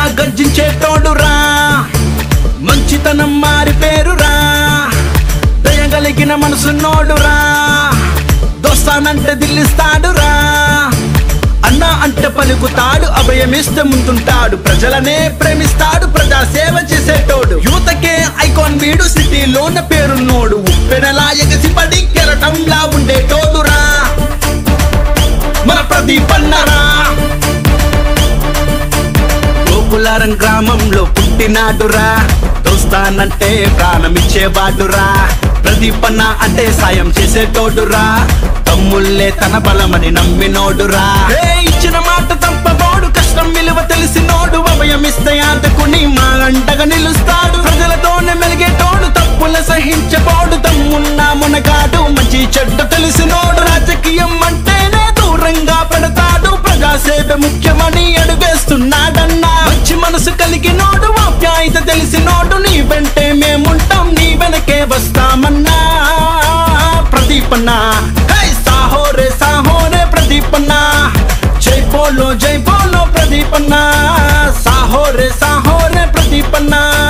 గర్జించేటోడురా మంచితనం మారి పేరురా దయగలిగిన మనసున్నోడురా దోస్తానంటే దిల్లిస్తాడురా అన్న అంటే పలుకుతాడు అభయమిస్తే ముందుంటాడు ప్రజలనే ప్రేమిస్తాడు ప్రజా సేవ చేసేటోడు యువతకే ఐకాన్ వీడు సిటీలోన పేరున్నోడు ఉప్పెనలా ఎగసిపడి కెరటంలా ఉండేటోడురా మన ప్రదీపన్నరా గోకులారం గ్రామంలో పుట్టినాడురా దోస్తానంటే ప్రాణమిచ్చేవాడురా ప్రదీపన్న అంటే సాయం చేసేటోడురా తమ్ముళ్ళే తన బలమని నమ్మినోడురా ఏ ఇచ్చిన మాట తప్పబోడు కష్టం విలువ తెలిసినోడు అభయమిస్తే ఆతకుని మా అంటగా నిలుస్తాడు ప్రజలతోనే మెలిగేటోడు తప్పుల సహించబోడు తమ్మున్న మునగాడు మంచి చెడ్డ తెలిసినోడు రాజకీయం అంటేనే దూరంగా పెడతాడు ప్రజాసేవ ముఖ్యమని అడుగేస్తున్నాడన్నా మంచి మనసు కలిగినోడు ఆప్యాయత తెలిసినోడు నీ వెంటే మేముంటాం నీ వెనకే వస్తామన్నా ప్రదీపన్నా హై సాహో రే సాహో రే ప్రదీపన్నా జై పోలో జై పోలో ప్రదీపన్నా సాహో రే సాహో రే ప్రదీపన్నా